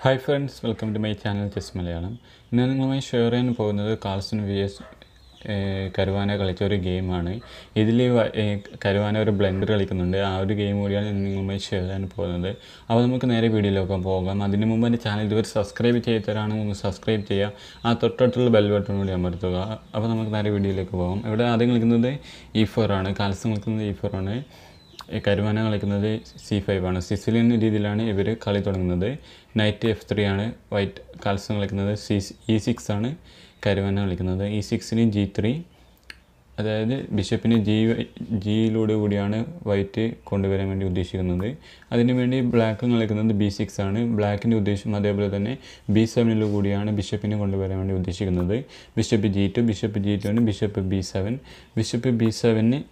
hi friends welcome to my channel chess Malayalam ഇന്ന് നിങ്ങളുമായി share ചെയ്യാൻ പോകുന്നത് കാൾസൺ വി എസ് കരുവാന കളിച്ച ഒരു ഗെയിമാണ് ഇതിൽ കരുവാന ഒരു ബ്ലെൻഡർ കളിക്കുന്നുണ്ട് ആ ഒരു ഗെയിം കൂടിയാണ് ഇന്ന് നിങ്ങളുമായി ഷെയർ ചെയ്യാൻ പോകുന്നത് അപ്പോൾ നമുക്ക് നേരെ വീഡിയോയിലൊക്കെ പോകാം അതിന് മുമ്പ് എൻ്റെ ചാനൽ ഇതുവരെ സബ്സ്ക്രൈബ് ചെയ്തവരാണെങ്കിൽ ഒന്ന് സബ്സ്ക്രൈബ് ചെയ്യുക ആ തൊട്ടടുത്തുള്ള ബെൽ ബട്ടൺ കൂടി അമർത്തുക അപ്പോൾ നമുക്ക് നേരെ വീഡിയോയിലേക്ക് പോകാം ഇവിടെ ആദ്യം കളിക്കുന്നത് ഇ ഫോർ ആണ് കാൽസൺ കളിക്കുന്നത് ഇ ഫോർ ആണ് ഈ കരുവാന കളിക്കുന്നത് സി ഫൈവ് ആണ് സിസിലിയൻ രീതിയിലാണ് ഇവർ കളി തുടങ്ങുന്നത് നൈറ്റ് എഫ് ത്രീ ആണ് വൈറ്റ് കാൽസം കളിക്കുന്നത് സി ഇ സിക്സ് ആണ് കരുവാന കളിക്കുന്നത് ഇ സിക്സിന് ജി ത്രീ അതായത് ബിഷപ്പിന് ജി ജിയിലൂടെ കൂടിയാണ് വൈറ്റ് കൊണ്ടുവരാൻ വേണ്ടി ഉദ്ദേശിക്കുന്നത് അതിനു വേണ്ടി ബ്ലാക്ക് കളിക്കുന്നത് ബി സിക്സ് ആണ് ബ്ലാക്കിൻ്റെ ഉദ്ദേശം അതേപോലെ തന്നെ ബി സെവനിലൂ കൂടിയാണ് ബിഷപ്പിനെ കൊണ്ടുവരാൻ വേണ്ടി ഉദ്ദേശിക്കുന്നത് bishop G two bishop G two ആണ് bishop B seven bishop B സെവന്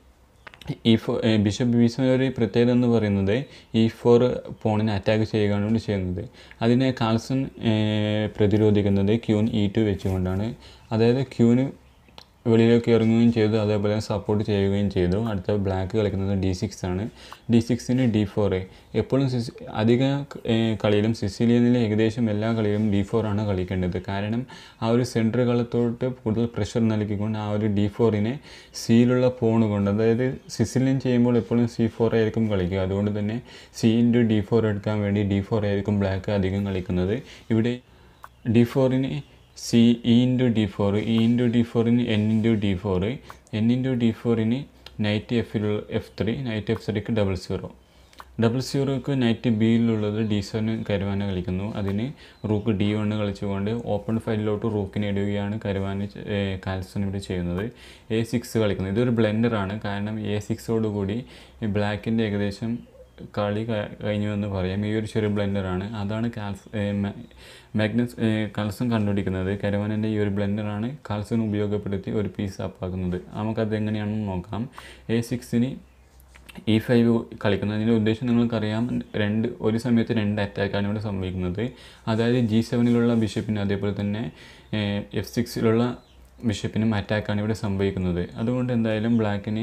E four bishop B seven ഒരു പ്രത്യേകത എന്ന് പറയുന്നത് ഈ ഫോർ പോണിനെ അറ്റാക്ക് ചെയ്യുകയാണ് വേണ്ടി ചെയ്യുന്നത് അതിനെ കാൾസൺ പ്രതിരോധിക്കുന്നത് ക്യൂൻ ഇ ടു വെച്ചുകൊണ്ടാണ് അതായത് ക്യൂന് വെളിയിലേക്ക് ഇറങ്ങുകയും ചെയ്തു അതേപോലെ സപ്പോർട്ട് ചെയ്യുകയും ചെയ്തു അടുത്ത ബ്ലാക്ക് കളിക്കുന്നത് ഡി സിക്സ് ആണ് ഡി സിക്സിന് ഡി ഫോർ എപ്പോഴും സിസ് അധിക കളിയിലും സിസിലിയനിലെ ഏകദേശം എല്ലാ കളിയിലും ഡി ഫോർ ആണ് കളിക്കേണ്ടത് കാരണം ആ ഒരു സെൻട്രൽ കളത്തോട്ട് കൂടുതൽ പ്രഷർ നൽകിക്കൊണ്ട് ആ ഒരു ഡി ഫോറിനെ സിയിലുള്ള പോണ് കൊണ്ട് അതായത് സിസിലിയൻ ചെയ്യുമ്പോൾ എപ്പോഴും സി ഫോർ ആയിരിക്കും കളിക്കുക അതുകൊണ്ട് തന്നെ സി ഇൻറ്റു ഡി ഫോർ എടുക്കാൻ വേണ്ടി ഡി ഫോർ ആയിരിക്കും ബ്ലാക്ക് അധികം കളിക്കുന്നത് ഇവിടെ ഡി ഫോറിന് C E into D four E into D ഫോറിന് N into D four N into D ഫോറിന് നൈറ്റ് എഫിലുള്ള എഫ് ത്രീ നൈറ്റ് എഫ് ത്രീക്ക് ഡബിൾ സീറോ ഡബിൾ സീറോക്ക് നൈറ്റ് ബിയിലുള്ളത് ഡി സെവൻ കരുവാന കളിക്കുന്നു അതിന് റൂക്ക് ഡി വണ്ണ് കളിച്ചുകൊണ്ട് ഓപ്പൺ ഫൈലിലോട്ട് റൂക്കിനെ ഇടുകയാണ് കരുവാന കാൽസൺ ഇവിടെ ചെയ്യുന്നത് എ സിക്സ് കളിക്കുന്നത് ഇതൊരു ബ്ലെൻഡറാണ് കാരണം എ സിക്സോടുകൂടി ഈ ബ്ലാക്കിൻ്റെ ഏകദേശം കളി കഴിഞ്ഞു എന്ന് പറയാം ഈ ഒരു ചെറിയ ബ്ലെൻഡറാണ് അതാണ് കാൽസ് മാഗ്നസ് കാൽസ്യം കണ്ടുപിടിക്കുന്നത് കരവാനൻ്റെ ഈ ഒരു ബ്ലെൻഡറാണ് കാൽസ്യം ഉപയോഗപ്പെടുത്തി ഒരു പീസ് അപ്പാക്കുന്നത് നമുക്കത് എങ്ങനെയാണെന്ന് നോക്കാം എ സിക്സിന് ഇ ഫൈവ് കളിക്കുന്നതിൻ്റെ ഉദ്ദേശം നിങ്ങൾക്കറിയാം രണ്ട് ഒരു സമയത്ത് രണ്ട് അറ്റാക്കാണ് ഇവിടെ സംഭവിക്കുന്നത് അതായത് ജി സെവനിലുള്ള ബിഷപ്പിന് അതേപോലെ തന്നെ എഫ് സിക്സിലുള്ള ബിഷപ്പിനും അറ്റാക്കാണ് ഇവിടെ സംഭവിക്കുന്നത് അതുകൊണ്ട് എന്തായാലും ബ്ലാക്കിന്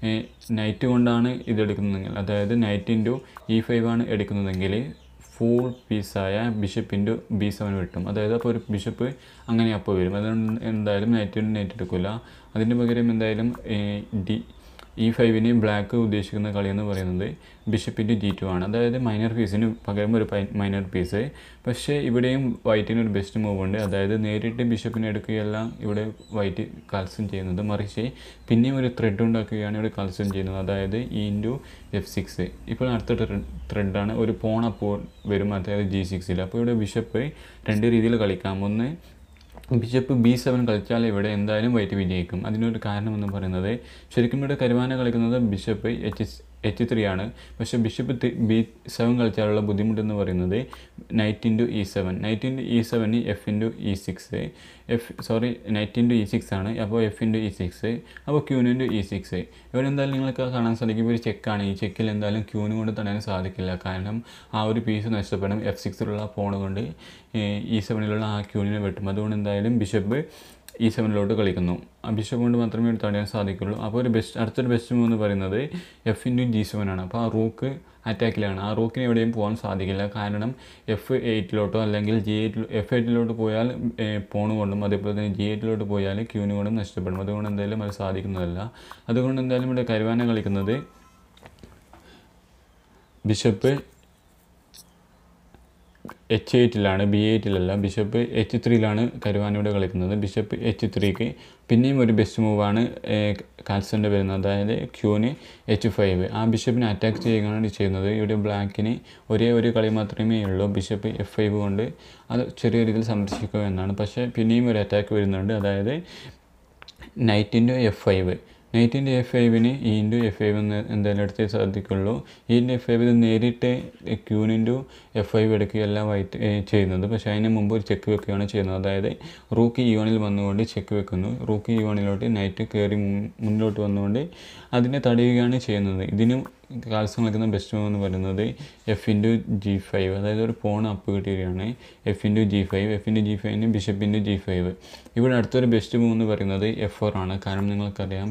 നൈറ്റ് കൊണ്ടാണ് ഇത് എടുക്കുന്നതെങ്കിൽ അതായത് നൈറ്റ് ഇൻറ്റു ഇ ഫൈവ് ആണ് എടുക്കുന്നതെങ്കിൽ ഫുൾ പീസായ ബിഷപ്പ് ഇൻറ്റു ബി സെവൻ കിട്ടും അതായത് അപ്പോൾ ഒരു ബിഷപ്പ് അങ്ങനെ അപ്പോൾ വരും അതുകൊണ്ട് എന്തായാലും നൈറ്റ് ഇൻറ്റു നൈറ്റ് എടുക്കില്ല അതിന് പകരം എന്തായാലും ഡി ഇ ഫൈവിന് ബ്ലാക്ക് ഉദ്ദേശിക്കുന്ന കളി എന്ന് പറയുന്നത് ബിഷപ്പിൻ്റെ ജി ടു ആണ് അതായത് മൈനർ പീസിന് പകരം ഒരു മൈനർ പീസ് പക്ഷേ ഇവിടെയും വൈറ്റിന് ഒരു ബെസ്റ്റ് മൂവ് ഉണ്ട് അതായത് നേരിട്ട് ബിഷപ്പിനെ എടുക്കുകയല്ല ഇവിടെ വൈറ്റ് കൽസ്യം ചെയ്യുന്നത് മറിച്ച് പിന്നെയും ഒരു ത്രെഡ് ഉണ്ടാക്കുകയാണ് ഇവിടെ കൽസ്യം ചെയ്യുന്നത് അതായത് ഇ ഇൻറ്റു എഫ് സിക്സ് ഇപ്പോൾ അടുത്ത ത്രെഡാണ് ഒരു പോൺ അപ്പോൾ വരും അതായത് ജി സിക്സിൽ അപ്പോൾ ഇവിടെ ബിഷപ്പ് രണ്ട് രീതിയിൽ കളിക്കാം ഒന്ന് ബിഷപ്പ് ബി സെവൻ കളിച്ചാൽ ഇവിടെ എന്തായാലും വൈറ്റ് വിജയിക്കും അതിനൊരു കാരണം എന്ന് പറയുന്നത് ശരിക്കും ഇവിടെ കരുവാന കളിക്കുന്നത് ബിഷപ്പ് എച്ച് എച്ച് ത്രീ ആണ് പക്ഷേ ബിഷപ്പ് ബി സെവൻ കളിച്ചാലുള്ള ബുദ്ധിമുട്ടെന്ന് പറയുന്നത് knight into E seven knight into E സെവന് F into E six F sorry knight into E six ആണ് അപ്പോൾ എഫ് ഇൻറ്റു ഇ സിക്സ് അപ്പോൾ ക്യൂന് ഇൻറ്റു ഇ സിക്സ് ഇവിടെ എന്തായാലും നിങ്ങൾക്ക് കാണാൻ സാധിക്കും ഒരു ചെക്കാണ് ഈ ചെക്കിൽ എന്തായാലും ക്യൂന് കൊണ്ട് തടയാൻ സാധിക്കില്ല കാരണം ആ ഒരു പീസ് നഷ്ടപ്പെടും എഫ് സിക്സിലുള്ള ഫോൺ കൊണ്ട് ഇ സെവനിലുള്ള ആ ക്യൂനിനെ വെട്ടും അതുകൊണ്ട് എന്തായാലും ബിഷപ്പ് ഇ സെവനിലോട്ട് കളിക്കുന്നു ആ ബിഷപ്പ് കൊണ്ട് മാത്രമേ തടയാൻ സാധിക്കുള്ളൂ അപ്പോൾ ഒരു ബെസ്റ്റ് അടുത്തൊരു ബെസ്റ്റ് മൂവ് എന്ന് പറയുന്നത് എഫ് ഇൻറ്റു ജി സെവൻ ആണ് അപ്പോൾ ആ റൂക്ക് അറ്റാക്കിലാണ് ആ റൂക്കിന് എവിടെയും പോകാൻ സാധിക്കില്ല കാരണം എഫ് എയ്റ്റിലോട്ടോ അല്ലെങ്കിൽ ജി എയ്റ്റിൽ എഫ് എയ്റ്റിലോട്ട് പോയാൽ പോണ് കൊണ്ടും അതേപോലെ തന്നെ ജി എയ്റ്റിലോട്ട് പോയാൽ ക്യൂന് കൊണ്ടും നഷ്ടപ്പെടും അതുകൊണ്ട് എന്തായാലും അത് സാധിക്കുന്നതല്ല അതുകൊണ്ട് എന്തായാലും ഇവിടെ കരുവാന കളിക്കുന്നത് ബിഷപ്പ് എച്ച് എയ്റ്റിലാണ് ബി എയ്റ്റിലല്ല ബിഷപ്പ് എച്ച് ത്രീയിലാണ് കരുവാനോട് കളിക്കുന്നത് ബിഷപ്പ് എച്ച് ത്രീക്ക് പിന്നെയും ഒരു ബെസ്റ്റ് മൂവാണ് കാൽസൻ്റെ വരുന്നത് അതായത് ക്യൂന് എച്ച് ഫൈവ് ആ ബിഷപ്പിനെ അറ്റാക്ക് ചെയ്യുകയാണ് ചെയ്യുന്നത് ഇവിടെ ബ്ലാക്കിന് ഒരേ ഒരു കളി മാത്രമേ ഉള്ളൂ ബിഷപ്പ് എഫ് ഫൈവ് കൊണ്ട് അത് ചെറിയ രീതിയിൽ സംരക്ഷിക്കുക എന്നാണ് പക്ഷേ പിന്നെയും ഒരു അറ്റാക്ക് വരുന്നുണ്ട് അതായത് നൈറ്റിൻ്റെ എഫ് ഫൈവ് നൈറ്റിൻ്റെ എഫ് ഫൈവിന് ഇ ഇൻറ്റു എഫ് ഫൈവ് എന്ന് എന്തായാലും എടുത്തേ സാധിക്കുള്ളൂ ഇ ഇൻറ്റു എഫ് ഫൈവ് നേരിട്ട് ക്യൂൻ ഇൻറ്റു എഫ് ഫൈവ് എടുക്കുകയല്ല വൈറ്റ് ചെയ്യുന്നത് പക്ഷേ അതിന് മുമ്പ് ഒരു ചെക്ക് വെക്കുകയാണ് ചെയ്യുന്നത് അതായത് റൂക്ക് ഇ വണിൽ വന്നുകൊണ്ട് ചെക്ക് വെക്കുന്നു റൂക്ക് ഇ വണിലോട്ട് നൈറ്റ് കയറി മുന്നിലോട്ട് വന്നുകൊണ്ട് അതിനെ തടയുകയാണ് ചെയ്യുന്നത് ഇതിന് കാൽസ്യം കളിക്കുന്ന ബെസ്റ്റ് മൂവ് എന്ന് പറയുന്നത് എഫ് ഇൻറ്റു ജി ഫൈവ് അതായത് ഒരു പോൺ അപ്പ് കിട്ടുകയാണ് F into G five F into G ഫൈവിന് ബിഷപ്പ് ഇൻറ്റു ജി ഫൈവ് ഇവിടെ അടുത്തൊരു ബെസ്റ്റ് മൂവ് എന്ന് പറയുന്നത് എഫ് ഫോർ ആണ് കാരണം നിങ്ങൾക്കറിയാം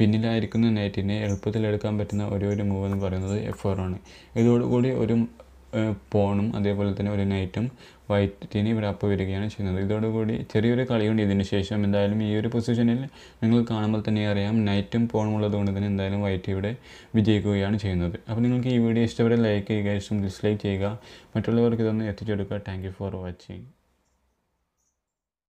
പിന്നിലായിരിക്കുന്ന നൈറ്റിനെ എളുപ്പത്തിൽ എടുക്കാൻ പറ്റുന്ന ഒരേ ഒരു മൂവ് എന്ന് പറയുന്നത് എഫ് ഫോർ ആണ് ഇതോടുകൂടി ഒരു പോണും അതേപോലെ തന്നെ ഒരു നൈറ്റും വൈറ്റിന് ഇവിടെ അപ്പ് വരികയാണ് ചെയ്യുന്നത് ഇതോടുകൂടി ചെറിയൊരു കളിയുണ്ട് ഇതിന് ശേഷം എന്തായാലും ഈ ഒരു പൊസിഷനിൽ നിങ്ങൾ കാണുമ്പോൾ തന്നെ അറിയാം നൈറ്റും പോണും ഉള്ളതുകൊണ്ട് തന്നെ എന്തായാലും വൈറ്റ് ഇവിടെ വിജയിക്കുകയാണ് ചെയ്യുന്നത് അപ്പോൾ നിങ്ങൾക്ക് ഈ വീഡിയോ ഇഷ്ടപ്പെട്ട ലൈക്ക് ചെയ്യുക ഇഷ്ടം ഡിസ്ലൈക്ക് ചെയ്യുക മറ്റുള്ളവർക്ക് ഇതൊന്ന് എത്തിച്ചെടുക്കുക താങ്ക് യു ഫോർ വാച്ചിങ്